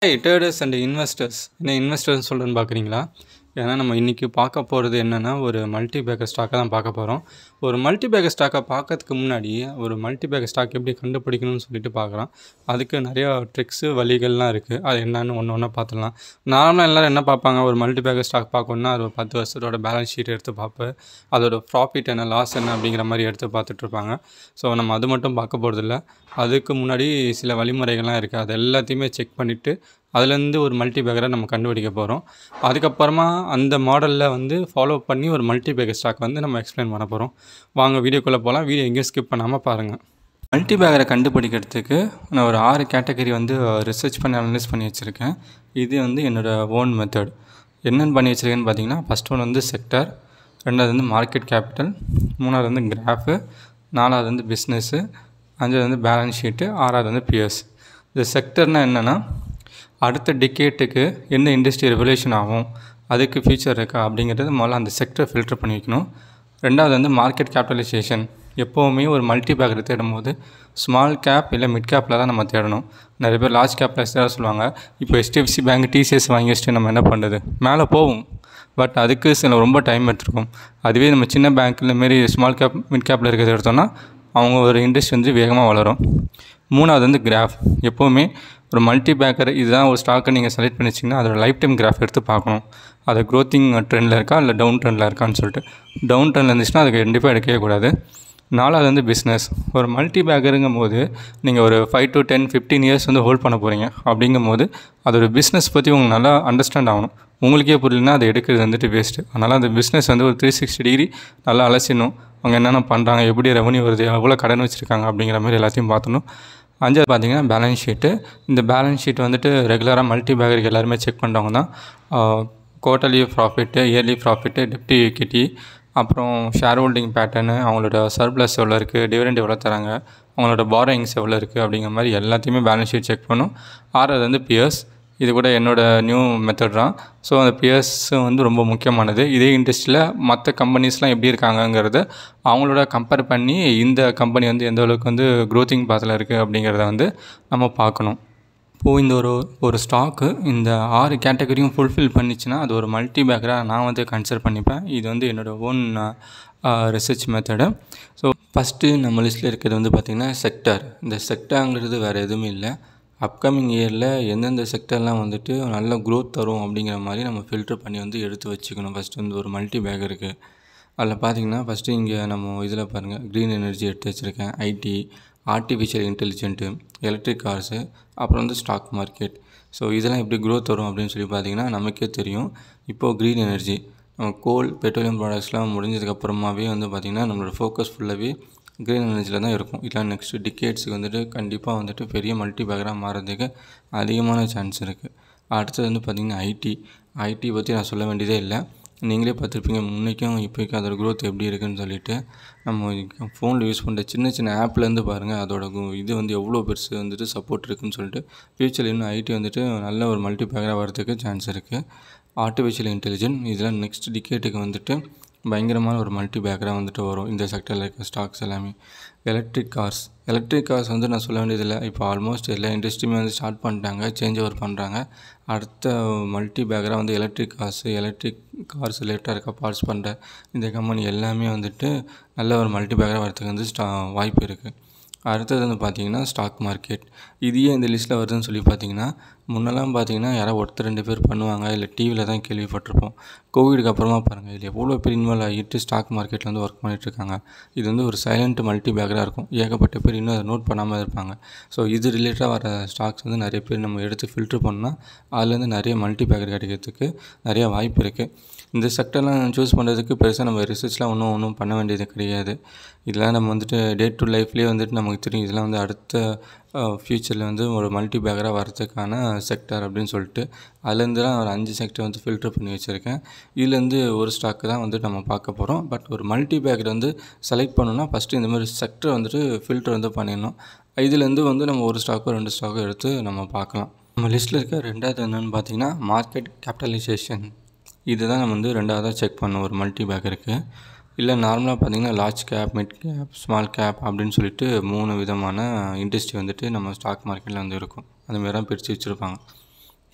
hey traders and investors என்ன investors சொல்கிறேன்னு பார்க்குறீங்களா ஏன்னா நம்ம இன்றைக்கி பார்க்க போகிறது என்னென்னா ஒரு மல்டி பேக்கர் ஸ்டாக்கை தான் பார்க்க போகிறோம் ஒரு மல்டி பேக்கர் ஸ்டாக்கை பார்க்கறதுக்கு முன்னாடி ஒரு மல்டி பேக்கர் ஸ்டாக் எப்படி கண்டுபிடிக்கணும்னு சொல்லிட்டு பார்க்குறோம் அதுக்கு நிறையா ட்ரிக்ஸு வழிகள்லாம் இருக்குது அது என்னன்னு ஒன்று ஒன்றா பார்த்துடலாம் நார்மலாக எல்லோரும் என்ன பார்ப்பாங்க ஒரு மல்டி பேக்கர் ஸ்டாக் பார்க்கணுன்னா அது ஒரு பத்து வருஷத்தோட பேலன்ஸ் ஷீட் எடுத்து பார்ப்பேன் அதோட ப்ராஃபிட் என்ன லாஸ் என்ன அப்படிங்கிற மாதிரி எடுத்து பார்த்துட்ருப்பாங்க ஸோ நம்ம அது மட்டும் பார்க்க போகிறதில்ல அதுக்கு முன்னாடி சில வழிமுறைகள்லாம் இருக்குது அது எல்லாத்தையுமே செக் பண்ணிவிட்டு அதுலேருந்து ஒரு மல்டி பேக்கரை நம்ம கண்டுபிடிக்க போகிறோம் அதுக்கப்புறமா அந்த மாடலில் வந்து ஃபாலோ பண்ணி ஒரு மல்டி பேக்கர் ஸ்டாக் வந்து நம்ம எக்ஸ்பிளைன் பண்ண போகிறோம் வாங்க வீடியோக்குள்ளே போகலாம் வீடியோ எங்கேயும் ஸ்கிப் பண்ணாமல் பாருங்கள் மல்டி பேக்கரை கண்டுபிடிக்கிறதுக்கு நான் ஒரு ஆறு கேட்டகரி வந்து ரிசர்ச் பண்ணி அனலைஸ் பண்ணி வச்சுருக்கேன் இது வந்து என்னோடய ஓன் மெத்தட் என்னென்னு பண்ணி வச்சுருக்கேன்னு பார்த்தீங்கன்னா ஃபஸ்ட் ஒன் வந்து செக்டர் ரெண்டாவது வந்து மார்க்கெட் கேபிட்டல் மூணாவது வந்து கிராஃபு நாலாவது வந்து பிஸ்னஸ்ஸு அஞ்சாவது வந்து பேலன்ஸ் ஷீட்டு ஆறாவது வந்து பிஎஸ் இந்த செக்டர்னால் என்னென்னா அடுத்த டிக்கேட்டுக்கு எந்த இண்டஸ்ட்ரி ரெவல்யூஷன் ஆகும் அதுக்கு ஃபியூச்சர் இருக்கா அப்படிங்கிறது முதல்ல அந்த செக்டரை ஃபில்டர் பண்ணி வைக்கணும் ரெண்டாவது வந்து மார்க்கெட் கேபிட்டலைசேஷன் எப்போவுமே ஒரு மல்டி பேக்கர் தேடும் போது ஸ்மால் கேப் இல்லை மிட் கேப்பில் தான் நம்ம தேடணும் நிறைய பேர் லார்ஜ் கேப்பில் தான் சொல்லுவாங்க இப்போ ஹெச்டிஎஃப்சி பேங்க் டிசிஎஸ் வாங்கி வச்சுட்டு நம்ம என்ன பண்ணுறது மேலே போவோம் பட் அதுக்கு சில ரொம்ப டைம் எடுத்துருக்கும் அதுவே நம்ம சின்ன பேங்க்கில் மாரி ஸ்மால் கேப் மிட் கேப்பில் இருக்கிறத எடுத்தோம்னா அவங்க ஒரு இண்டஸ்ட்ரி வந்து வேகமாக வளரும் மூணாவது வந்து கிராஃப் எப்போவுமே ஒரு மல்டி பேக்கர் இதுதான் ஒரு ஸ்டாக்கை நீங்கள் செலக்ட் பண்ணி வச்சிங்கன்னா அதோட லைஃப் டைம் கிராஃப் எடுத்து பார்க்கணும் அது க்ரோத்திங் ட்ரெண்டில் இருக்கா இல்லை டவுன் ட்ரெண்டில் இருக்கான்னு சொல்லிட்டு டவுன் ட்ரெண்டில் இருந்துச்சுன்னா அதுக்கு கண்டிப்பாக எடுக்கவே கூடாது நாலாவது வந்து பிஸ்னஸ் ஒரு மல்டி பேக்கருங்கும் போது நீங்கள் ஒரு five to ten fifteen years வந்து ஹோல்ட் பண்ண போகிறீங்க அப்படிங்கும் போது அதோட பிஸ்னஸ் பற்றி உங்களுக்கு நல்லா அண்டர்ஸ்டாண்ட் ஆகணும் உங்களுக்கே புரியலனா அதை எடுக்கிறது வந்துட்டு வேஸ்ட்டு அதனால் அந்த பிஸ்னஸ் வந்து ஒரு த்ரீ சிக்ஸ்டி டிகிரி நல்லா அலசிடணும் அவங்க என்னென்ன பண்ணுறாங்க எப்படி ரெவன்யூ வருது எவ்வளோ கடன் வச்சுருக்காங்க அப்படிங்கிற மாதிரி எல்லாத்தையும் பார்த்துணும் அஞ்சாவது பார்த்தீங்கன்னா பேலன்ஸ் ஷீட்டு இந்த பேலன்ஸ் ஷீட் வந்துட்டு ரெகுலராக மல்டி பேக்கருக்கு எல்லாருமே செக் பண்ணுறவங்க தான் குவார்ட்டர்லி ப்ராஃபிட்டு இயர்லி ப்ராஃபிட்டு டெப்டி எக்விட்டி அப்புறம் ஷேர் ஹோல்டிங் பேட்டர்னு அவங்களோட சர்ப்ளஸ் எவ்வளோ இருக்குது டிவிடெண்ட் எவ்வளோ தராங்க அவங்களோட பாரோயிங்ஸ் எவ்வளோ இருக்குது அப்படிங்கிற மாதிரி எல்லாத்தையுமே பேலன்ஸ் ஷீட் செக் பண்ணும் ஆறாவது வந்து பியர்ஸ் இது கூட என்னோடய நியூ மெத்தட் தான் ஸோ அந்த பியர்ஸ் வந்து ரொம்ப முக்கியமானது இதே இண்டஸ்ட்ரியில் மற்ற கம்பெனிஸ்லாம் எப்படி இருக்காங்கங்கிறத அவங்களோட கம்பேர் பண்ணி இந்த கம்பெனி வந்து எந்த அளவுக்கு வந்து க்ரோத்திங் பாத்தில் இருக்குது அப்படிங்கிறத வந்து நம்ம பார்க்கணும் இப்போது இந்த ஒரு ஒரு ஸ்டாக்கு இந்த ஆறு கேட்டகரியும் ஃபுல்ஃபில் பண்ணிச்சுன்னா அது ஒரு மல்டி பேக்கராக நான் வந்து கன்சிடர் பண்ணிப்பேன் இது வந்து என்னோடய own research method so first நம்ம லிஸ்ட்டில் இருக்கிறது வந்து பார்த்திங்கன்னா செக்டர் இந்த செக்டருங்கிறது வேறு எதுவுமே இல்லை அப்கமிங் இயரில் எந்தெந்த செக்டர்லாம் வந்துட்டு நல்ல க்ரோத் தரும் அப்படிங்கிற மாதிரி நம்ம ஃபில்ட்ரு பண்ணி வந்து எடுத்து வச்சுக்கணும் ஃபஸ்ட்டு வந்து ஒரு மல்டி பேக்கருக்கு அதில் பார்த்திங்கன்னா ஃபஸ்ட்டு இங்கே நம்ம இதில் பாருங்கள் க்ரீன் எனர்ஜி எடுத்து வச்சுருக்கேன் IT artificial intelligent electric cars அப்புறம் வந்து ஸ்டாக் மார்க்கெட் ஸோ இதெல்லாம் எப்படி க்ரோத் வரும் அப்படின்னு சொல்லி பார்த்திங்கன்னா நமக்கே தெரியும் இப்போது க்ரீன் எனர்ஜி கோல் பெட்ரோலியம் ப்ராடக்ட்ஸ்லாம் முடிஞ்சதுக்கப்புறமாவே வந்து பார்த்திங்கன்னா நம்மளோட ஃபோக்கஸ் ஃபுல்லாகவே க்ரீன் எனர்ஜியில் தான் இருக்கும் இல்லை நெக்ஸ்ட்டு டிக்கேட்ஸுக்கு வந்துட்டு கண்டிப்பாக வந்துட்டு பெரிய மல்டி பேக்கராக மாறதுக்கு அதிகமான சான்ஸ் இருக்குது அடுத்தது வந்து பார்த்திங்கன்னா ஐடி ஐடி பற்றி நான் சொல்ல வேண்டியதே இல்லை நீங்களே பார்த்துருப்பீங்க முன்னைக்கும் இப்போக்கும் அதோட க்ரோத் எப்படி இருக்குதுன்னு சொல்லிட்டு நம்ம ஃபோனில் யூஸ் பண்ணுற சின்ன சின்ன ஆப்லேருந்து பாருங்கள் அதோட இது வந்து எவ்வளோ பெருசு வந்துட்டு சப்போர்ட் இருக்குதுன்னு சொல்லிட்டு ஃப்யூச்சரில் இன்னும் ஐடி வந்துட்டு நல்ல ஒரு மல்டி பேக்கராக வரதுக்கு சான்ஸ் இருக்குது ஆர்டிஃபிஷியல் இன்டெலிஜென்ட் இதெல்லாம் நெக்ஸ்ட் டிக்கேட்டுக்கு வந்துட்டு பயங்கரமான ஒரு மல்டி பேக்கராக வந்துட்டு வரும் இந்த செக்டரில் இருக்க ஸ்டாக்ஸ் எல்லாமே எலக்ட்ரிக் கார்ஸ் எலக்ட்ரிக் கார்ஸ் வந்து நான் சொல்ல வேண்டியதில்லை இப்போ ஆல்மோஸ்ட் எல்லா இண்டஸ்ட்ரியுமே வந்து ஸ்டார்ட் பண்ணிட்டாங்க சேஞ்ச் ஓவர் பண்ணுறாங்க அடுத்த மல்டி பேக்கராக வந்து எலக்ட்ரிக் கார்ஸு எலக்ட்ரிக் கார்ஸ் ரிலேட்டாக இருக்க பார்ட்ஸ் பண்ணுற இந்த கம்பெனி எல்லாமே வந்துட்டு நல்ல ஒரு மல்டி பேக்கராக வரதுக்கு வந்து ஸ்டா வாய்ப்பு இருக்குது அடுத்தது வந்து பார்த்திங்கன்னா ஸ்டாக் மார்க்கெட் இது ஏன் இந்த லிஸ்ட்டில் வருதுன்னு சொல்லி பார்த்தீங்கன்னா முன்னெல்லாம் பார்த்தீங்கன்னா யாராவது ஒருத்தர் ரெண்டு பேர் பண்ணுவாங்க இல்லை டிவியில் தான் கேள்விப்பட்டிருப்போம் கோவிடுக்கு அப்புறமா பாருங்கள் இதில் எவ்வளோ பேர் இன்வால்வ் ஆகிட்டு ஸ்டாக் மார்க்கெட்டில் வந்து ஒர்க் பண்ணிகிட்ருக்காங்க இது வந்து ஒரு சைலண்ட் மல்டி பேக்கராக இருக்கும் ஏகப்பட்ட பேர் இன்னும் அதை நோட் பண்ணாமல் இருப்பாங்க ஸோ இது ரிலேட்டடாக வர ஸ்டாக்ஸ் வந்து நிறைய பேர் நம்ம எடுத்து ஃபில்ட்ரு பண்ணால் அதுலேருந்து நிறைய மல்டி பேக்கர் கிடைக்கிறதுக்கு நிறைய வாய்ப்பு இருக்குது இந்த செக்டர்லாம் சூஸ் பண்ணுறதுக்கு பெருசாக நம்ம ரிசர்ச்லாம் ஒன்றும் ஒன்றும் பண்ண வேண்டியது கிடையாது இதெல்லாம் நம்ம வந்துட்டு டே டு லைஃப்லேயே வந்துட்டு நமக்கு தெரியும் இதெல்லாம் வந்து அடுத்த ஃப்யூச்சரில் வந்து ஒரு மல்டி பேக்கராக வரதுக்கான செக்டர் அப்படின்னு சொல்லிட்டு அதுலேருந்து தான் ஒரு அஞ்சு செக்டர் வந்து ஃபில்ட்ரு பண்ணி வச்சுருக்கேன் இதுலேருந்து ஒரு ஸ்டாக்கு தான் வந்துட்டு நம்ம பார்க்க போகிறோம் பட் ஒரு மல்டி பேக்கர் வந்து செலக்ட் பண்ணணும்னா ஃபஸ்ட்டு இந்த மாதிரி செக்டர் வந்துட்டு ஃபில்ட்ரு வந்து பண்ணிடணும் இதுலேருந்து வந்து நம்ம ஒரு ஸ்டாக்கோ ரெண்டு ஸ்டாக்கோ எடுத்து நம்ம பார்க்கலாம் நம்ம லிஸ்ட்டில் இருக்க ரெண்டாவது என்னென்னு பார்த்தீங்கன்னா மார்க்கெட் கேபிட்டலைசேஷன் இதுதான் நம்ம வந்து ரெண்டாவதாக செக் பண்ணோம் ஒரு மல்டி பேக்கருக்கு இல்லை நார்மலாக பார்த்தீங்கன்னா large cap mid cap small cap அப்படின்னு சொல்லிட்டு மூணு விதமான இண்டஸ்ட்ரி வந்துட்டு நம்ம ஸ்டாக் மார்க்கெட்டில் வந்து இருக்கும் அந்த மாதிரி தான் பிரித்து வச்சுருப்பாங்க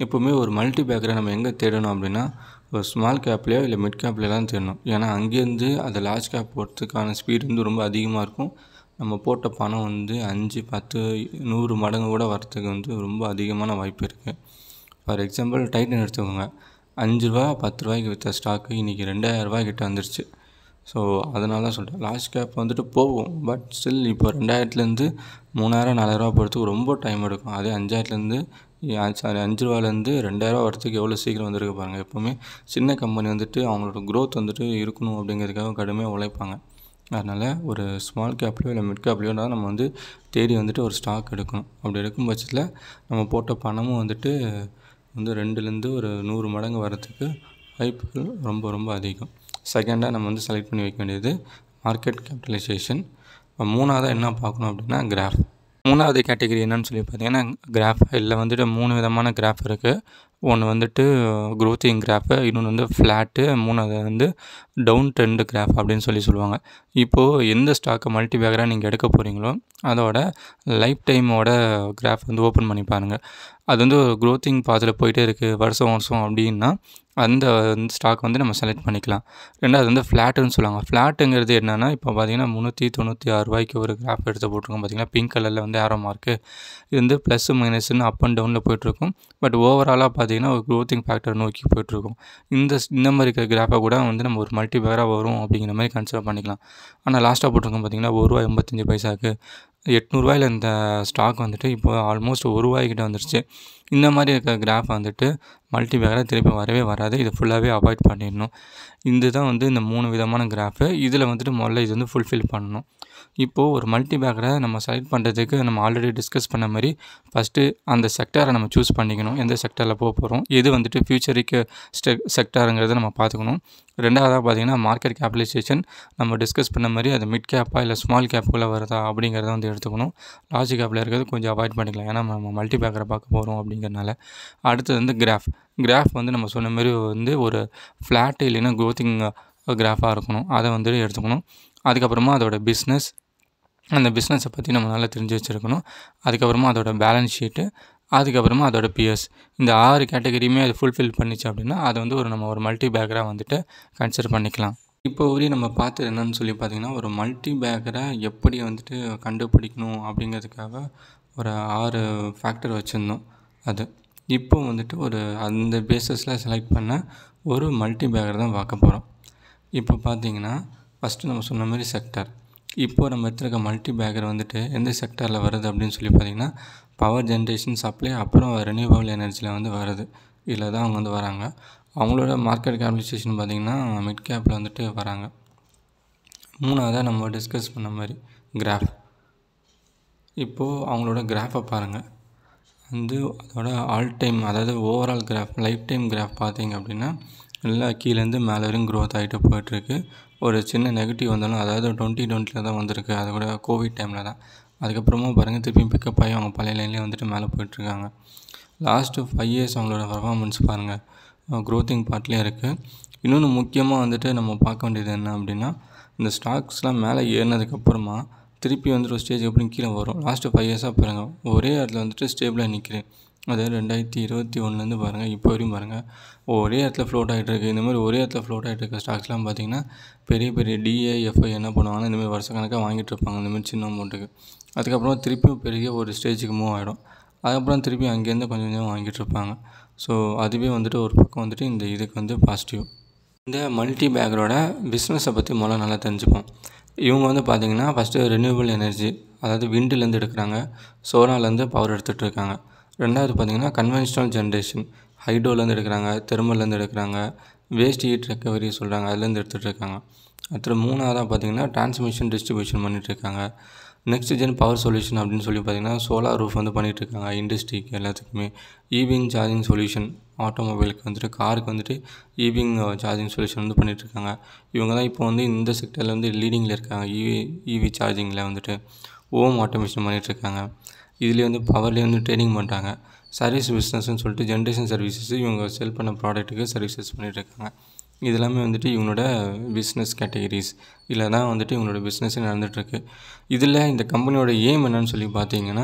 எப்போவுமே ஒரு மல்டி பேக்கரை நம்ம எங்கே தேடணும் அப்படின்னா ஒரு ஸ்மால் கேப்லேயோ இல்லை மிட் கேப்லேயோ தான் தேடணும் ஏன்னா அங்கேருந்து அது லார்ஜ் கேப் போகிறதுக்கான ஸ்பீடு வந்து ரொம்ப அதிகமாக இருக்கும் நம்ம போட்ட பணம் வந்து அஞ்சு பத்து நூறு மடங்கு கூட வரத்துக்கு வந்து ரொம்ப அதிகமான வாய்ப்பு இருக்குது ஃபார் எக்ஸாம்பிள் டைட்டன் எடுத்துக்கோங்க அஞ்சு ரூபா பத்து ரூபாய்க்கு விற்ற ஸ்டாக்கு இன்றைக்கி ரெண்டாயிரம் ரூபாய் கிட்ட வந்துருச்சு ஸோ அதனால தான் சொல்கிறேன் லார்ஜ் கேப் வந்துட்டு போகும் பட் ஸ்டில் இப்போ ரெண்டாயிரத்துலேருந்து மூணாயிரம் நாலாயிரரூவா போகிறதுக்கு ரொம்ப டைம் எடுக்கும் அதே அஞ்சாயிரத்துலேருந்து சாரி அஞ்சு ரூபாலேருந்து ரெண்டாயிரரூவா வரத்துக்கு எவ்வளோ சீக்கிரம் வந்திருக்கு பாருங்கள் எப்போவுமே சின்ன கம்பெனி வந்துட்டு அவங்களோட க்ரோத் வந்துட்டு இருக்கணும் அப்படிங்கிறதுக்காக கடுமையாக உழைப்பாங்க அதனால் ஒரு ஸ்மால் கேப்லேயோ இல்லை மிட் கேப்லேயோ தான் நம்ம வந்து தேடி வந்துட்டு ஒரு ஸ்டாக் எடுக்கணும் அப்படி எடுக்கும் பட்சத்தில் நம்ம போட்ட பணமும் வந்துட்டு வந்து ரெண்டுலேருந்து ஒரு நூறு மடங்கு வரத்துக்கு வாய்ப்புகள் ரொம்ப ரொம்ப அதிகம் செகண்டாக நம்ம வந்து செலக்ட் பண்ணி வைக்க வேண்டியது மார்க்கெட் கேபிட்டலைசேஷன் இப்போ மூணாவதாக என்ன பார்க்கணும் அப்படின்னா கிராஃப் மூணாவது கேட்டகரி என்னன்னு சொல்லி பார்த்தீங்கன்னா கிராஃப் இதில் வந்துட்டு மூணு விதமான கிராஃப் இருக்குது ஒன்று வந்துட்டு க்ரோத்திங் கிராஃபு இன்னொன்று வந்து ஃப்ளாட்டு மூணாவது வந்து டவுன் ட்ரெண்டு கிராஃப் அப்படின்னு சொல்லி சொல்லுவாங்க இப்போது எந்த ஸ்டாக்கை மல்டி பேக்கராக நீங்கள் எடுக்க போகிறீங்களோ அதோட லைஃப் டைமோட கிராஃப் வந்து ஓப்பன் பண்ணி பாருங்கள் அது வந்து ஒரு க்ரோத்திங் பாத்தில் போயிட்டே இருக்குது வருஷம் வருஷம் அப்படின்னா அந்த ஸ்டாக் வந்து நம்ம செலக்ட் பண்ணிக்கலாம் ரெண்டாவது வந்து ஃப்ளாட்டுன்னு சொல்லுவாங்க ஃப்ளாட்டுங்கிறது என்னென்னா இப்போ பார்த்தீங்கன்னா முந்நூற்றி தொண்ணூற்றி ஆறு ரூபாய்க்கு ஒரு கிராஃப் எடுத்து போட்டிருக்கோம் பார்த்தீங்கன்னா பிங்க் கலரில் வந்து ஆரோ மார்க்கு இது வந்து ப்ளஸ் மைனஸ்னு அப் அண்ட் டவுனில் போயிட்டுருக்கும் பட் ஓவராலாக பார்த்தீங்கன்னா ஒரு க்ரோத்திங் ஃபேக்டர் நோக்கி போயிட்டுருக்கும் இந்த இந்த மாதிரி இருக்கிற கிராஃபை கூட வந்து நம்ம ஒரு மல்டி பேராக வரும் அப்படிங்கிற மாதிரி கன்சிடர் பண்ணிக்கலாம் ஆனால் லாஸ்ட்டாக போட்டிருக்கோம் பார்த்தீங்கன்னா ஒரு ரூபா எண்பத்தஞ்சு பைசாக்கு எட்நூறுவாயில் இந்த ஸ்டாக் வந்துட்டு இப்போ ஆல்மோஸ்ட் ஒரு ரூபாய்க்கிட்ட வந்துருச்சு இந்த மாதிரி இருக்கிற கிராஃப் வந்துட்டு மல்டி பேக்கராக திருப்பி வரவே வராது இது ஃபுல்லாகவே அவாய்ட் பண்ணிடணும் இது தான் வந்து இந்த மூணு விதமான கிராஃபு இதில் வந்துட்டு முதல்ல இது வந்து ஃபுல்ஃபில் பண்ணணும் இப்போது ஒரு மல்டி பேக்கரை நம்ம செலக்ட் பண்ணுறதுக்கு நம்ம ஆல்ரெடி டிஸ்கஸ் பண்ண மாதிரி ஃபஸ்ட்டு அந்த செக்டாரை நம்ம சூஸ் பண்ணிக்கணும் எந்த செக்டாரில் போக போகிறோம் எது வந்துட்டு ஃப்யூச்சருக்கு ஸ்டெ செக்டாருங்கிறத நம்ம பார்த்துக்கணும் ரெண்டாவதாக பார்த்தீங்கன்னா மார்க்கெட் கேபிடலைசேஷன் நம்ம டிஸ்கஸ் பண்ண மாதிரி அது மிட் கேப்பாக இல்லை ஸ்மால் கேப்புக்குள்ளே வருதா அப்படிங்கிறத வந்து எடுத்துக்கணும் லார்ஜ் கேப்பில் இருக்கிறது கொஞ்சம் அவாய்ட் பண்ணிக்கலாம் ஏன்னா நம்ம மல்டி பேக்கரை பார்க்க போகிறோம் அப்படிங்கிறனால அடுத்தது வந்து கிராஃப் கிராஃப் வந்து நம்ம சொன்ன மாதிரி வந்து ஒரு ஃப்ளாட் இல்லைன்னா க்ரோத்திங் கிராஃபாக இருக்கணும் அதை வந்து எடுத்துக்கணும் அதுக்கப்புறமா அதோட பிஸ்னஸ் அந்த பிஸ்னஸை பற்றி நம்ம நல்லா தெரிஞ்சு வச்சுருக்கணும் அதுக்கப்புறமா அதோட பேலன்ஸ் ஷீட்டு அதுக்கப்புறமா அதோட பிஎஸ் இந்த ஆறு கேட்டகரியுமே அது ஃபுல்ஃபில் பண்ணிச்சு அப்படின்னா அதை வந்து ஒரு நம்ம ஒரு மல்டி பேக்கராக வந்துட்டு கன்சிடர் பண்ணிக்கலாம் இப்போ வரையும் நம்ம பார்த்தது என்னன்னு சொல்லி பார்த்தீங்கன்னா ஒரு மல்டி பேக்கரை எப்படி வந்துட்டு கண்டுபிடிக்கணும் அப்படிங்கிறதுக்காக ஒரு ஆறு ஃபேக்டர் வச்சுருந்தோம் அது இப்போ வந்துட்டு ஒரு அந்த பேஸஸில் செலக்ட் பண்ண ஒரு மல்டி பேக்கர் தான் பார்க்க போகிறோம் இப்போ பார்த்தீங்கன்னா ஃபஸ்ட்டு நம்ம சொன்ன மாதிரி செக்டார் இப்போ நம்ம எடுத்துருக்க மல்டி பேக்கர் வந்துட்டு எந்த செக்டாரில் வருது அப்படின்னு சொல்லி பார்த்தீங்கன்னா பவர் ஜென்ரேஷன் சப்ளை அப்புறம் ரெனியூவபிள் எனர்ஜியில் வந்து வருது இதில் தான் அவங்க வந்து வராங்க அவங்களோட மார்க்கெட் கேபிடலைசேஷன் பார்த்திங்கன்னா மிட் கேப்பில் வந்துட்டு வராங்க மூணாவதாக நம்ம டிஸ்கஸ் பண்ண மாதிரி கிராஃப் இப்போது அவங்களோட கிராஃபை பாருங்கள் வந்து அதோட ஆல் டைம் அதாவது overall graph life time graph பார்த்தீங்க அப்படின்னா நல்லா கீழேருந்து மேலே வரையும் க்ரோத் ஆகிட்டு போயிட்டுருக்கு ஒரு சின்ன நெகட்டிவ் வந்தாலும் அதாவது டுவெண்ட்டி டுவெண்ட்டியில் தான் வந்திருக்கு அது கூட கோவிட் டைமில் தான் அதுக்கப்புறமா பாருங்கள் திருப்பியும் பிக்கப் ஆகி அவங்க பழைய லைன்லேயே வந்துட்டு மேலே போயிட்டுருக்காங்க லாஸ்ட்டு ஃபைவ் இயர்ஸ் அவங்களோட பர்ஃபார்மன்ஸ் பாருங்கள் க்ரோத்திங் பார்ட்லேயே இருக்குது இன்னொன்று முக்கியமாக வந்துட்டு நம்ம பார்க்க வேண்டியது என்ன அப்படின்னா இந்த ஸ்டாக்ஸ்லாம் மேலே ஏறினதுக்கப்புறமா திருப்பி வந்துட்டு ஒரு ஸ்டேஜ் எப்படி கீழே வரும் லாஸ்ட்டு ஃபைவ் இயர்ஸாக பாருங்கள் ஒரே இடத்துல வந்துட்டு ஸ்டேபிளாக நிற்கிறேன் அதாவது ரெண்டாயிரத்தி இருபத்தி ஒன்றுலேருந்து பாருங்கள் இப்போ வரையும் பாருங்கள் ஒரே இடத்துல ஃப்ளோட் ஆகிட்டு இருக்குது இந்த மாதிரி ஒரே இடத்துல ஃப்ளோட் ஆகிட்டு இருக்க ஸ்டாக்ஸ்லாம் பார்த்தீங்கன்னா பெரிய பெரிய டிஏ எஃப்ஐ என்ன பண்ணுவாங்கன்னா இந்த மாதிரி வருஷக்கணக்காக வாங்கிட்டு இருப்பாங்க இந்த மாதிரி சின்ன அமௌண்ட்டுக்கு அதுக்கப்புறம் திருப்பியும் பெரிய ஒரு ஸ்டேஜுக்கு மூவ் ஆகிடும் அதுக்கப்புறம் திருப்பி அங்கேருந்து கொஞ்சம் கொஞ்சம் வாங்கிட்டு இருப்பாங்க ஸோ அதுவே வந்துட்டு ஒரு பக்கம் வந்துட்டு இந்த இதுக்கு வந்து பாசிட்டிவ் இந்த மல்டி பேக்கரோட பிஸ்னஸை பற்றி முதல்ல நல்லா தெரிஞ்சுப்போம் இவங்க வந்து பார்த்திங்கன்னா ஃபஸ்ட்டு ரெனியூவபிள் எனர்ஜி அதாவது விண்டுலேருந்து எடுக்கிறாங்க சோலார்லேருந்து பவர் எடுத்துகிட்டு இருக்காங்க ரெண்டாவது பார்த்திங்கன்னா கன்வென்ஷனல் ஜென்ரேஷன் ஹைட்ரோலேருந்து எடுக்கிறாங்க தெர்மல்லேருந்து எடுக்கிறாங்க வேஸ்ட் ஹீட் ரெக்கவரி சொல்கிறாங்க அதுலேருந்து எடுத்துகிட்டு இருக்காங்க அடுத்து மூணாவதாக பார்த்திங்கன்னா டிரான்ஸ்மிஷன் டிஸ்ட்ரிபியூஷன் பண்ணிகிட்ருக்காங்க நெக்ஸ்ட் ஜென் பவர் சொல்யூஷன் அப்படின்னு சொல்லி பார்த்திங்கன்னா சோலார் ரூஃப் வந்து பண்ணிகிட்ருக்காங்க இண்டஸ்ட்ரிக்கு எல்லாத்துக்குமே ஈவிங் சார்ஜிங் சொல்யூஷன் ஆட்டோமொபைலுக்கு வந்துட்டு காருக்கு வந்துட்டு ஈவிங் சார்ஜிங் சொல்யூஷன் வந்து பண்ணிகிட்ருக்காங்க இவங்க தான் இப்போ வந்து இந்த செக்டரில் வந்து லீடிங்கில் இருக்காங்க இவி இவி சார்ஜிங்கில் வந்துட்டு ஓம் ஆட்டோமேஷன் பண்ணிகிட்ருக்காங்க இதுலேயே வந்து பவர்லேயே வந்து ட்ரேடிங் பண்ணுறாங்க சர்வீஸ் பிஸ்னஸ்னு சொல்லிட்டு ஜென்ரேஷன் சர்வீசஸ் இவங்க செல் பண்ண ப்ராடக்ட்டுக்கு சர்வீசஸ் பண்ணிகிட்ருக்காங்க இது எல்லாமே வந்துட்டு இவங்களோட பிஸ்னஸ் கேட்டகரிஸ் இதில் தான் வந்துட்டு இவங்களோட பிஸ்னஸே நடந்துகிட்ருக்கு இதில் இந்த கம்பெனியோட ஏம் என்னன்னு சொல்லி பார்த்தீங்கன்னா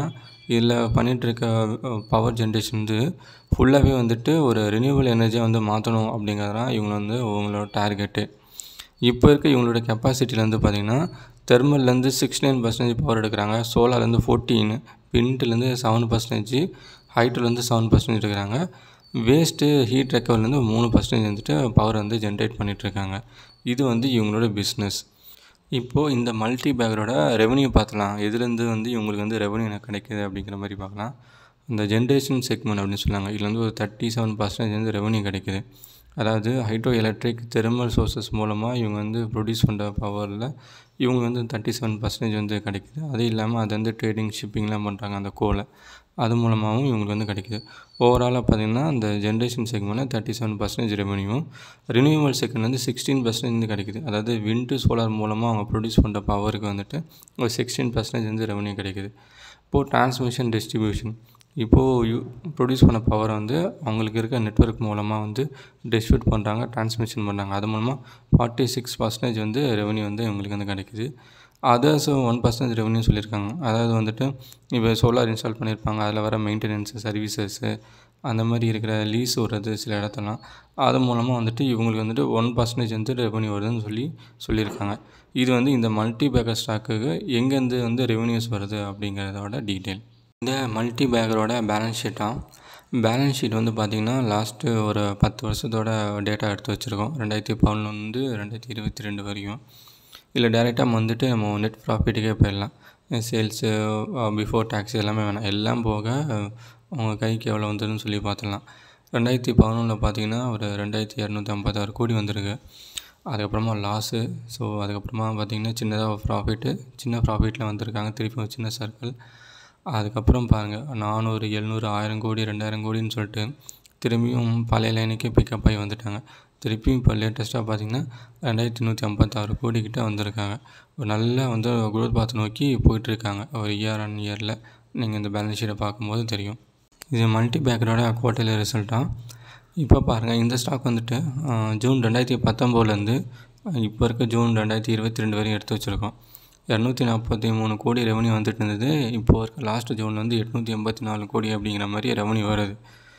இதில் பண்ணிகிட்ருக்க பவர் ஜென்ரேஷன் வந்து ஃபுல்லாகவே வந்துட்டு ஒரு ரினியூவல் எனர்ஜியை வந்து மாற்றணும் அப்படிங்கிறது தான் இவங்க வந்து அவங்களோட டார்கெட்டு இப்போ இருக்க இவங்களோட கெப்பாசிட்டியில் வந்து பார்த்திங்கன்னா தெர்மல்லேருந்து சிக்ஸ்டி நைன் பர்சன்டேஜ் பவர் எடுக்கிறாங்க சோலார்லேருந்து ஃபோர்டீன் விண்ட்லேருந்து செவன் பர்சன்டேஜ் ஹைட்ரோலேருந்து செவன் பர்சன்டேஜ் எடுக்கிறாங்க வேஸ்ட்டு ஹீட் ரெக்கவர்லேருந்து மூணு பர்சன்டேஜ் வந்துட்டு பவர் வந்து ஜென்ரேட் பண்ணிகிட்ருக்காங்க இது வந்து இவங்களோட பிஸ்னஸ் இப்போது இந்த மல்டி பேக்கரோட ரெவன்யூ பார்த்துலாம் எதுலேருந்து வந்து இவங்களுக்கு வந்து ரெவன்யூ எனக்கு கிடைக்கிது அப்படிங்கிற மாதிரி பார்க்கலாம் இந்த ஜென்ரேஷன் செக்மெண்ட் அப்படின்னு சொன்னாங்க இதில் வந்து ஒரு தேர்ட்டி செவன் பர்சன்டேஜ் வந்து ரெவன்யூ கிடைக்குது அதாவது ஹைட்ரோ எலக்ட்ரிக் தெர்மல் சோர்சஸ் மூலமாக இவங்க வந்து ப்ரொடியூஸ் பண்ணுற பவரில் இவங்க வந்து தேர்ட்டி செவன் பர்சன்டேஜ் வந்து கிடைக்குது அது இல்லாமல் அது வந்து ட்ரேடிங் ஷிப்பிங்லாம் பண்ணுறாங்க அந்த கோலை அது மூலமாகவும் இவங்களுக்கு வந்து கிடைக்குது ஓவராலாக பார்த்திங்கன்னா அந்த ஜென்ரேஷன் செக்மெண்ட்டில் தேர்ட்டி செவன் பர்சன்டேஜ் ரெவன்யூவும் ரினியூவல் செக்மெண்ட் வந்து சிக்ஸ்டீன் பர்சன்டேஜ் வந்து கிடைக்குது அதாவது விண்டு சோலார் மூலமாக அவங்க ப்ரொடியூஸ் பண்ணுற பவருக்கு வந்துட்டு ஒரு சிக்ஸ்டீன் பர்சன்டேஜ் வந்து ரெவன்யூ கிடைக்குது இப்போது டிரான்ஸ்மிஷன் டிஸ்ட்ரிபியூஷன் இப்போது யூ ப்ரொடியூஸ் பண்ண பவரை வந்து அவங்களுக்கு இருக்க நெட்ஒர்க் மூலமாக வந்து டிஸ்ட்ரிபியூட் பண்ணுறாங்க டிரான்ஸ்மிஷன் பண்ணுறாங்க அது மூலமாக ஃபார்ட்டி சிக்ஸ் பர்சன்டேஜ் வந்து ரெவன்யூ வந்து இவங்களுக்கு வந்து கிடைக்குது அதர்ஸ் ஒன் பர்சன்டேஜ் ரெவன்யூ சொல்லியிருக்காங்க அதாவது வந்துட்டு இப்போ சோலார் இன்ஸ்டால் பண்ணியிருப்பாங்க அதில் வர மெயின்டெனன்ஸு சர்வீசஸ்ஸு அந்த மாதிரி இருக்கிற லீஸ் வருது சில இடத்துலாம் அது மூலமாக வந்துட்டு இவங்களுக்கு வந்துட்டு ஒன் பர்சன்டேஜ் வந்து ரெவன்யூ வருதுன்னு சொல்லி சொல்லியிருக்காங்க இது வந்து இந்த மல்டி பேக்கர் ஸ்டாக்குக்கு எங்கேருந்து வந்து ரெவன்யூஸ் வருது அப்படிங்கிறதோட டீட்டெயில் இந்த மல்டி பேக்கரோட பேலன்ஸ் ஷீட்டாக பேலன்ஸ் ஷீட் வந்து பார்த்திங்கன்னா லாஸ்ட்டு ஒரு பத்து வருஷத்தோட டேட்டா எடுத்து வச்சுருக்கோம் ரெண்டாயிரத்தி பதினொன்று ரெண்டாயிரத்தி இருபத்தி ரெண்டு வரைக்கும் இதில் டேரெக்டாக வந்துட்டு நம்ம நெட் ப்ராஃபிட்டுக்கே போயிடலாம் சேல்ஸு பிஃபோர் டேக்ஸ் எல்லாமே வேணாம் எல்லாம் போக அவங்க கைக்கு எவ்வளோ வந்ததுன்னு சொல்லி பார்த்துடலாம் ரெண்டாயிரத்தி பதினொன்றில் பார்த்தீங்கன்னா ஒரு ரெண்டாயிரத்தி இரநூத்தி ஐம்பத்தாறு கோடி வந்திருக்கு அதுக்கப்புறமா லாஸு ஸோ அதுக்கப்புறமா பார்த்திங்கன்னா சின்னதாக ஒரு ப்ராஃபிட்டு சின்ன ப்ராஃபிட்டில் வந்திருக்காங்க திருப்பி ஒரு சின்ன சர்க்கிள் அதுக்கப்புறம் பாருங்கள் நானூறு எழுநூறு ஆயிரம் கோடி ரெண்டாயிரம் கோடின்னு சொல்லிட்டு திரும்பியும் பழைய லைனுக்கே பிக்கப் ஆகி வந்துட்டாங்க திருப்பியும் இப்போ லேட்டஸ்ட்டாக பார்த்தீங்கன்னா ரெண்டாயிரத்தி நூற்றி ஐம்பத்தாறு கோடிக்கிட்ட வந்திருக்காங்க ஒரு நல்ல வந்து குரோத் பாத் நோக்கி போயிட்டுருக்காங்க ஒரு இயர் அண்ட் இயரில் நீங்கள் இந்த பேலன்ஸ் ஷீட்டை பார்க்கும்போது தெரியும் இது மல்டி பேக்கரோட குவார்ட்டர்லி ரிசல்ட்டாக இப்போ பாருங்கள் இந்த ஸ்டாக் வந்துட்டு ஜூன் ரெண்டாயிரத்தி பத்தொம்போதுலேருந்து இப்போ இருக்க ஜூன் ரெண்டாயிரத்தி இருபத்தி ரெண்டு வரையும் எடுத்து வச்சுருக்கோம் இரநூத்தி நாற்பத்தி மூணு கோடி ரெவன்யூ வந்துட்டு இருந்தது இப்போது இருக்க லாஸ்ட் ஜூனில் வந்து எட்நூற்றி எண்பத்தி நாலு கோடி அப்படிங்கிற மாதிரி ரெவன்யூ வருது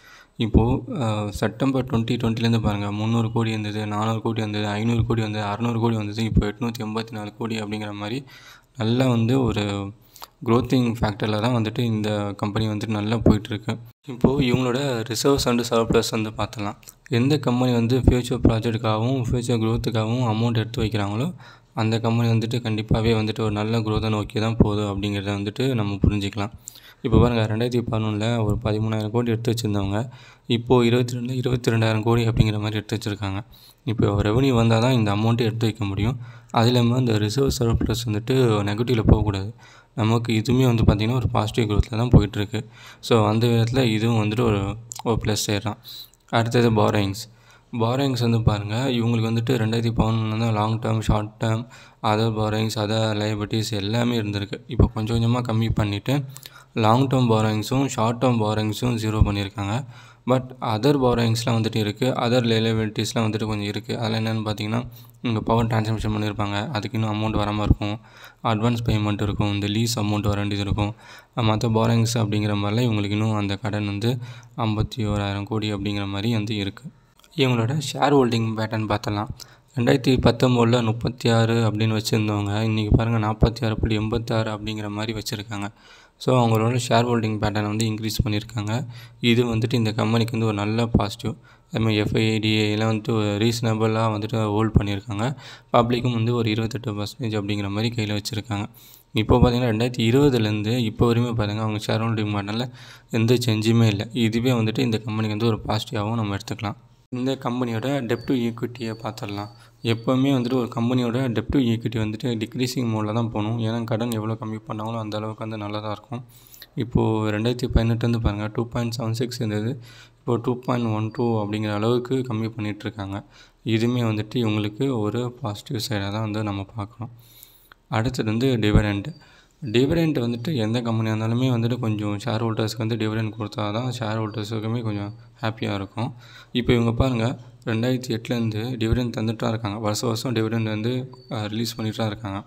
இப்போது செப்டம்பர் டுவெண்ட்டி டுவெண்ட்டிலேருந்து பாருங்கள் முந்நூறு கோடி இருந்தது நானூறு கோடி வந்தது ஐநூறு கோடி வந்தது அறநூறு கோடி வந்தது இப்போ எட்நூற்றி எண்பத்தி நாலு கோடி அப்படிங்கிற மாதிரி நல்லா வந்து ஒரு க்ரோத்திங் ஃபேக்டரில் தான் வந்துட்டு இந்த கம்பெனி வந்துட்டு நல்லா போயிட்டுருக்கு இப்போது இவங்களோட ரிசர்வ்ஸ் அண்டு சர்ப்ளஸ் வந்து பார்த்தலாம் எந்த கம்பெனி வந்து ஃப்யூச்சர் ப்ராஜெக்ட்டுக்காகவும் ஃப்யூச்சர் க்ரோத்துக்காகவும் அமௌண்ட் எடுத்து வைக்கிறாங்களோ அந்த கம்பெனி வந்துட்டு கண்டிப்பாகவே வந்துட்டு ஒரு நல்ல க்ரோத்தை நோக்கி தான் போகுது அப்படிங்கிறத வந்துட்டு நம்ம புரிஞ்சிக்கலாம் இப்போ பாருங்கள் ரெண்டாயிரத்தி பதினொன்றில் ஒரு பதிமூணாயிரம் கோடி எடுத்து வச்சுருந்தவங்க இப்போது இருபத்தி ரெண்டு இருபத்தி ரெண்டாயிரம் கோடி அப்படிங்கிற மாதிரி எடுத்து வச்சுருக்காங்க இப்போ ரெவன்யூ வந்தால் தான் இந்த அமௌண்ட்டை எடுத்து வைக்க முடியும் அது இல்லாமல் இந்த ரிசர்வ் சர்ப்ளஸ் வந்துட்டு நெகட்டிவில் போகக்கூடாது நமக்கு இதுவுமே வந்து பார்த்திங்கன்னா ஒரு பாசிட்டிவ் க்ரோத்தில் தான் போயிட்டுருக்கு ஸோ அந்த விதத்தில் இதுவும் வந்துட்டு ஒரு ஒரு ப்ளஸ் செய்கிறான் அடுத்தது பாரோயிங்ஸ் பாரோயிங்ஸ் வந்து பாருங்கள் இவங்களுக்கு வந்துட்டு ரெண்டாயிரத்தி பதினொன்று தான் long term short term other borrowings other liabilities எல்லாமே இருந்திருக்கு இப்போ கொஞ்சம் கொஞ்சமாக கம்மி பண்ணிவிட்டு லாங் டேர்ம் பாரோயிங்ஸும் ஷார்ட் டேர்ம் பாரோயிங்ஸும் ஜீரோ பண்ணியிருக்காங்க பட் அதர் பாரோயிங்ஸ்லாம் வந்துட்டு இருக்குது அதர் லைபிலிட்டிஸ்லாம் வந்துட்டு கொஞ்சம் இருக்குது அதில் என்னென்னு பார்த்தீங்கன்னா இங்கே பவர் ட்ரான்ஸ்மிஷன் பண்ணியிருப்பாங்க அதுக்கு இன்னும் அமௌண்ட் வராமல் இருக்கும் அட்வான்ஸ் பேமெண்ட் இருக்கும் இந்த லீஸ் அமௌண்ட் வர வேண்டியது இருக்கும் மற்ற பாரோயிங்ஸ் அப்படிங்கிற மாதிரிலாம் இவங்களுக்கு இன்னும் அந்த கடன் வந்து ஐம்பத்தி ஓராயிரம் கோடி அப்படிங்கிற மாதிரி வந்து இருக்குது இவங்களோட ஷேர் ஹோல்டிங் பேட்டர்ன் பார்த்தலாம் ரெண்டாயிரத்தி பத்தொம்போதில் முப்பத்தி ஆறு அப்படின்னு வச்சுருந்தவங்க இன்றைக்கி பாருங்கள் நாற்பத்தி ஆறு புள்ளி எண்பத்தாறு அப்படிங்கிற மாதிரி வச்சுருக்காங்க ஸோ அவங்களோட ஷேர் ஹோல்டிங் பேட்டர்னை வந்து இன்க்ரீஸ் பண்ணியிருக்காங்க இது வந்துட்டு இந்த கம்பெனிக்கு வந்து ஒரு நல்ல பாசிட்டிவ் அதுமாதிரி எஃப்ஐடிஏ எல்லாம் வந்துட்டு ஒரு ரீசனபிளாக வந்துட்டு ஹோல்ட் பண்ணியிருக்காங்க பப்ளிக்கும் வந்து ஒரு இருபத்தெட்டு பர்சன்டேஜ் அப்படிங்கிற மாதிரி கையில் வச்சுருக்காங்க இப்போ பார்த்தீங்கன்னா ரெண்டாயிரத்தி இருபதுலேருந்து இப்போ வரையுமே பாருங்கள் அவங்க ஷேர் ஹோல்டிங் பேட்டர்னில் எந்த சேஞ்சுமே இல்லை இதுவே வந்துட்டு இந்த கம்பெனிக்கு வந்து ஒரு பாசிட்டிவாகவும் நம்ம எடுத்துக்கலாம் இந்த கம்பெனியோட டெப் டு ஈக்விட்டியை பார்த்துடலாம் எப்போவுமே வந்துட்டு ஒரு கம்பெனியோட டெப் டு ஈக்விட்டி வந்துட்டு டிக்ரீசிங் மோடில் தான் போகணும் ஏன்னா கடன் எவ்வளோ கம்மி பண்ணாலும் அந்த அளவுக்கு வந்து நல்லதாக இருக்கும் இப்போது ரெண்டாயிரத்தி பதினெட்டு வந்து பாருங்கள் டூ பாயிண்ட் செவன் சிக்ஸ் இருந்தது இப்போது டூ பாயிண்ட் ஒன் டூ அப்படிங்கிற அளவுக்கு கம்மி பண்ணிகிட்ருக்காங்க இதுவுமே வந்துட்டு இவங்களுக்கு ஒரு பாசிட்டிவ் சைடாக தான் வந்து நம்ம பார்க்குறோம் அடுத்தது வந்து டிவிடெண்ட் டிவிடெண்ட் வந்துட்டு எந்த கம்பெனியாக இருந்தாலுமே வந்துட்டு கொஞ்சம் ஷேர் ஹோல்டர்ஸ்க்கு வந்து டிவிடெண்ட் கொடுத்தா தான் ஷேர் ஹோல்டர்ஸுக்குமே கொஞ்சம் ஹாப்பியாக இருக்கும் இப்போ இவங்க பாருங்கள் ரெண்டாயிரத்தி எட்டுலேருந்து டிவிடெண்ட் தந்துட்டு தான் இருக்காங்க வருஷம் வருஷம் டிவிடெண்ட் வந்து ரிலீஸ் பண்ணிட்டு தான் இருக்காங்க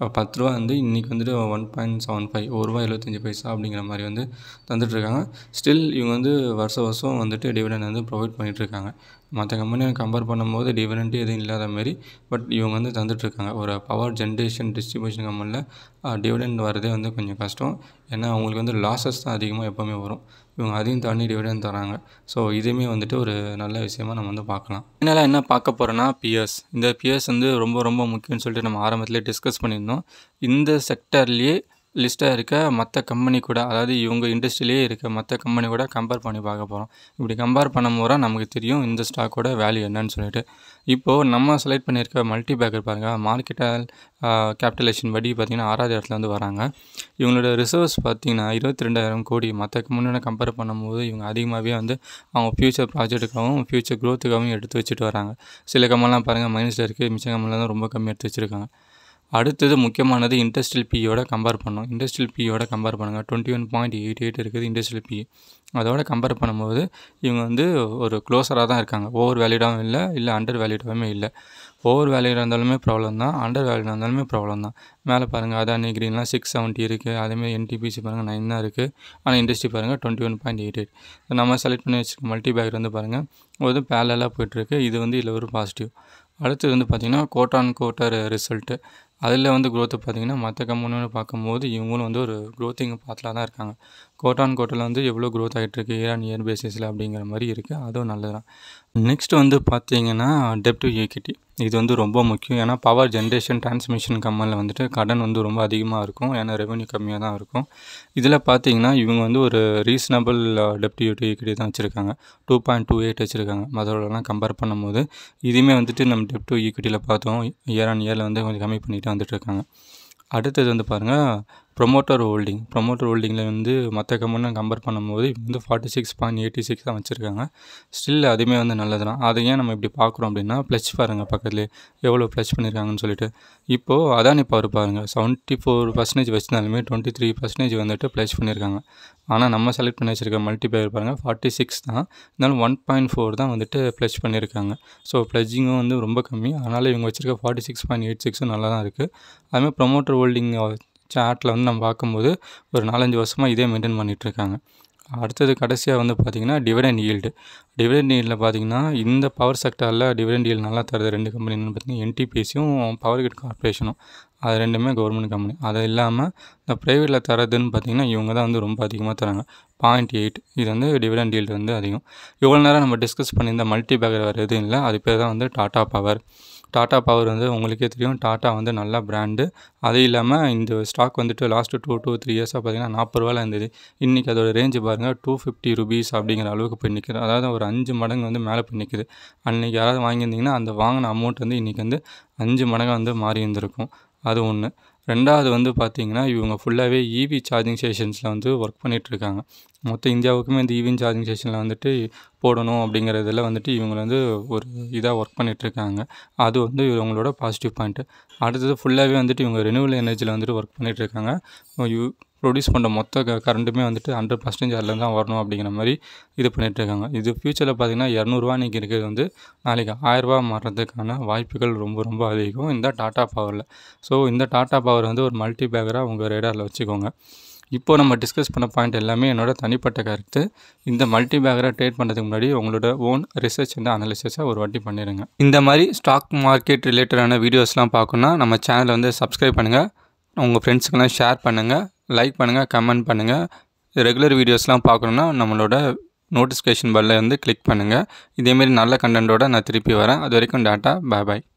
இப்போ பத்து ரூபா வந்து இன்றைக்கி வந்துட்டு ஒன் பாயிண்ட் செவன் ஃபைவ் ஒரு ரூபா எழுபத்தஞ்சி பைசா அப்படிங்கிற மாதிரி வந்து தந்துட்டுருக்காங்க ஸ்டில் இவங்க வந்து வருஷம் வருஷம் வந்துட்டு டிவிடெண்ட் வந்து ப்ரொவைட் பண்ணிகிட்ருக்காங்க மற்ற கம்பெனியை கம்பேர் பண்ணும்போது டிவிடெண்ட் எதுவும் இல்லாத மாரி பட் இவங்க வந்து தந்துட்டுருக்காங்க ஒரு பவர் ஜென்ரேஷன் டிஸ்ட்ரிபியூஷன் கம்பெனியில் டிவிடெண்ட் வரதே வந்து கொஞ்சம் கஷ்டம் ஏன்னா அவங்களுக்கு வந்து லாஸஸ் தான் அதிகமாக எப்போவுமே வரும் இவங்க அதையும் தாண்டி டிவிடெண்ட் தராங்க ஸோ இதுவுமே வந்துட்டு ஒரு நல்ல விஷயமா நம்ம வந்து பார்க்கலாம் இதனால் என்ன பார்க்க போகிறோன்னா பிஎஸ் இந்த பிஎஸ் வந்து ரொம்ப ரொம்ப முக்கியம்னு சொல்லிட்டு நம்ம ஆரம்பத்திலே டிஸ்கஸ் பண்ணியிருந்தோம் இந்த செக்டர்லேயே லிஸ்ட்டாக இருக்க மற்ற கம்பெனி கூட அதாவது இவங்க இண்டஸ்ட்ரியிலே இருக்க மற்ற கம்பெனி கூட கம்பேர் பண்ணி பார்க்க போகிறோம் இப்படி கம்பேர் பண்ணும்போது நமக்கு தெரியும் இந்த ஸ்டாக்கோட வேல்யூ என்னன்னு சொல்லிட்டு இப்போது நம்ம செலக்ட் பண்ணியிருக்க மல்டி பேக்கர் பாருங்கள் மார்க்கெட்டல் கேபிட்டலேஷன் படி பார்த்திங்கன்னா ஆறாவது இடத்துல வந்து வராங்க இவங்களோட ரிசர்வ்ஸ் பார்த்திங்கன்னா இருபத்தி ரெண்டாயிரம் கோடி மற்ற கம்பெனியோட கம்பேர் பண்ணும்போது இவங்க அதிகமாகவே வந்து அவங்க ஃப்யூச்சர் ப்ராஜெக்ட்டுக்காகவும் ஃப்யூச்சர் க்ரோத்துக்காகவும் எடுத்து வச்சுட்டு வராங்க சில கம்பெனிலாம் பாருங்கள் மைனஸில் இருக்குது மிச்ச கம்பெனிலாம் தான் ரொம்ப கம்மி எடுத்து வச்சுருக்காங்க அடுத்தது முக்கியமானது இண்டஸ்ட்ரியல் பியோட கம்பேர் பண்ணோம் இண்டஸ்ட்ரியல் பியோட கம்பேர் பண்ணுங்கள் twenty one point eight eight இருக்குது இண்டஸ்ட்ரியல் பி அதோட கம்பேர் பண்ணும்போது இவங்க வந்து ஒரு க்ளோஸராக தான் இருக்காங்க ஓவர் வேலிடாகவும் இல்லை இல்லை அண்டர் வேலிடாகவும் இல்லை ஓவர் வேலிடாக இருந்தாலுமே ப்ராப்ளம் தான் அண்டர் வேலிடாக இருந்தாலுமே ப்ராப்ளம் தான் மேலே பாருங்கள் அதானி கிரீன்லாம் சிக்ஸ் செவன்ட்டி இருக்குது அதேமாதிரி என்டிபிசி பாருங்கள் நைன் தான் இருக்குது ஆனால் இண்டஸ்ட்ரி பாருங்கள் twenty one point eight eight நம்ம செலக்ட் பண்ணி வச்சுருக்க மல்டி பேக்கர் வந்து பாருங்கள் ஒரு பேரலாக போயிட்டுருக்கு இது வந்து இதில் ஒரு பாசிட்டிவ் அடுத்தது வந்து பார்த்திங்கன்னா கோட்டான் கோட்டர் ரிசல்ட்டு அதில் வந்து க்ரோத்து பார்த்திங்கன்னா மற்ற கம்பெனியோட பார்க்கும்போது இவங்களும் வந்து ஒரு க்ரோத்திங் பாத்தில் தான் இருக்காங்க கோட்டான் கோட்டில் வந்து எவ்வளோ க்ரோத் ஆகிட்டுருக்கு இயர் ஆன் இயர் பேசிஸில் அப்படிங்கிற மாதிரி இருக்குது அதுவும் நல்லது தான் நெக்ஸ்ட் வந்து பார்த்திங்கன்னா டெப்ட் ஈக்விட்டி இது வந்து ரொம்ப முக்கியம் ஏன்னா பவர் ஜென்ரேஷன் டிரான்ஸ்மிஷன் கம்பெனியில் வந்துட்டு கடன் வந்து ரொம்ப அதிகமாக இருக்கும் ஏன்னா ரெவன்யூ கம்மியாக தான் இருக்கும் இதில் பார்த்தீங்கன்னா இவங்க வந்து ஒரு ரீசனபிள் டெப்ட் ஈக்விட்டி தான் வச்சுருக்காங்க டூ பாயிண்ட் டூ எயிட் வச்சுருக்காங்க மற்றவர்களெலாம் கம்பேர் பண்ணும்போது இதுவுமே வந்துட்டு நம்ம டெப்ட் ஈக்விட்டியில் பார்த்தோம் இயர் ஆன் இயரில் வந்து கொஞ்சம் கம்மி பண்ணிட்டு வந்துட்டுருக்காங்க அடுத்தது வந்து பாருங்கள் ப்ரொமோட்டர் ஹோல்டிங் ப்ரொமோட்டர் ஹோல்டிங்கில் வந்து மற்ற கம்பெனியை கம்பேர் பண்ணும்போது இவங்க வந்து forty six point eighty six தான் வச்சுருக்காங்க ஸ்டில் அதுவுமே வந்து நல்லது தான் அதை ஏன் நம்ம இப்படி பார்க்குறோம் அப்படின்னா ப்ளஸ் பாருங்கள் பக்கத்துலேயே எவ்வளோ ப்ளஸ் பண்ணியிருக்காங்கன்னு சொல்லிட்டு இப்போது அதானி பவர் பாருங்கள் செவன்ட்டி ஃபோர் பர்சன்டேஜ் வச்சிருந்தாலுமே டுவெண்ட்டி த்ரீ பர்சன்டேஜ் வந்துட்டு ப்ளஸ் பண்ணியிருக்காங்க ஆனால் நம்ம செலக்ட் பண்ணி வச்சுருக்க மல்டி பேர் பாருங்கள் ஃபார்ட்டி சிக்ஸ் தான் இருந்தாலும் ஒன் பாயிண்ட் ஃபோர் தான் வந்துட்டு ப்ளஸ் பண்ணியிருக்காங்க ஸோ ப்ளஜிங்கும் வந்து ரொம்ப கம்மி அதனால் இவங்க வச்சுருக்க ஃபார்ட்டி சிக்ஸ் பாயிண்ட் எயிட் சிக்ஸும் நல்லா தான் இருக்குது அதுமாதிரி ப்ரொமோட்டர் ஹோல்டிங் சார்ட்டில் வந்து நம்ம பார்க்கும்போது ஒரு நாலஞ்சு வருஷமாக இதே மெயின்டைன் பண்ணிகிட்ருக்காங்க அடுத்தது கடைசியாக வந்து பார்த்திங்கன்னா டிவிடெண்ட் ஈல்டு டிவிடெண்ட் ஈல்டில் பார்த்திங்கன்னா இந்த பவர் செக்டரில் டிவிடெண்ட் ஈல்டு நல்லா தருது ரெண்டு கம்பெனி என்னென்னு பார்த்திங்கன்னா என்டிபிசியும் பவர் கிரிட் கார்பரேஷனும் அது ரெண்டுமே கவர்மெண்ட் கம்பெனி அது இல்லாமல் இந்த ப்ரைவேட்டில் தரதுன்னு பார்த்திங்கன்னா இவங்க தான் வந்து ரொம்ப அதிகமாக தராங்க பாயிண்ட் எயிட் இது வந்து டிவிடெண்ட் ஈல்டு வந்து அதிகம் இவ்வளோ நேரம் நம்ம டிஸ்கஸ் பண்ணியிருந்த மல்டி பேக்கர் வேறு எதுவும் இல்லை அது பேர் தான் வந்து டாட்டா பவர் டாட்டா பவர் வந்து உங்களுக்கே தெரியும் டாட்டா வந்து நல்ல பிராண்டு அது இல்லாமல் இந்த ஸ்டாக் வந்துட்டு லாஸ்ட்டு டூ டூ த்ரீ இயர்ஸாக பார்த்தீங்கன்னா நாற்பது ரூபாயில் இருந்தது இன்றைக்கி அதோட ரேஞ்சு பாருங்கள் டூ ஃபிஃப்டி ருபீஸ் அப்படிங்கிற அளவுக்கு போய் நிற்குது அதாவது ஒரு அஞ்சு மடங்கு வந்து மேலே போய் நிற்குது அன்றைக்கி யாராவது வாங்கியிருந்தீங்கன்னா அந்த வாங்கின அமௌண்ட் வந்து இன்றைக்கி வந்து அஞ்சு மடங்கு வந்து மாறி இருந்திருக்கும் அது ஒன்று ரெண்டாவது வந்து பார்த்திங்கன்னா இவங்க ஃபுல்லாகவே இவி சார்ஜிங் ஸ்டேஷன்ஸில் வந்து ஒர்க் பண்ணிகிட்ருக்காங்க மொத்த இந்தியாவுக்குமே இந்த இவி சார்ஜிங் ஸ்டேஷனில் வந்துட்டு போடணும் அப்படிங்கிறதுல வந்துட்டு இவங்க வந்து ஒரு இதாக ஒர்க் பண்ணிகிட்ருக்காங்க அது வந்து இவங்களோட பாசிட்டிவ் பாயிண்ட்டு அடுத்தது ஃபுல்லாகவே வந்துட்டு இவங்க ரெனியூவல் எனர்ஜியில் வந்துட்டு ஒர்க் பண்ணிகிட்ருக்காங்க யூ ப்ரொடியூஸ் பண்ணுற மொத்த க கரண்ட்டுமே வந்துட்டு ஹண்ட்ரட் பர்சன்டேஜ் அதில் தான் வரணும் அப்படிங்கிற மாதிரி இது பண்ணிகிட்ருக்காங்க இது ஃப்யூச்சரில் பார்த்திங்கன்னா இரநூறுவா இன்றைக்கி இருக்கிறது வந்து நாளைக்கு ஆயிரரூபா மாறுறதுக்கான வாய்ப்புகள் ரொம்ப ரொம்ப அதிகம் இந்த டாட்டா பவரில் ஸோ இந்த டாட்டா பவர் வந்து ஒரு மல்டி பேக்கராக உங்கள் ரேடாரில் வச்சுக்கோங்க இப்போ நம்ம டிஸ்கஸ் பண்ண பாயிண்ட் எல்லாமே என்னோட தனிப்பட்ட கருத்து இந்த மல்டி பேக்கரை ட்ரேட் பண்ணுறதுக்கு முன்னாடி உங்களோட ஓன் ரிசர்ச் அண்ட் அனாலிசிஸை ஒரு வாட்டி பண்ணிடுங்க இந்த மாதிரி ஸ்டாக் மார்க்கெட் ரிலேட்டடான வீடியோஸ்லாம் பார்க்கணுன்னா நம்ம சேனலை வந்து சப்ஸ்கிரைப் பண்ணுங்கள் உங்கள் ஃப்ரெண்ட்ஸுக்கெல்லாம் ஷேர் பண்ணுங்கள் லைக் பண்ணுங்கள் கமெண்ட் பண்ணுங்கள் ரெகுலர் வீடியோஸ்லாம் பார்க்கணுன்னா நம்மளோட நோட்டிஃபிகேஷன் பெல்லை வந்து கிளிக் பண்ணுங்கள் இதேமாரி நல்ல கண்டென்ட்டோட நான் திருப்பி வரேன் அது வரைக்கும் டாட்டா பாய் பாய்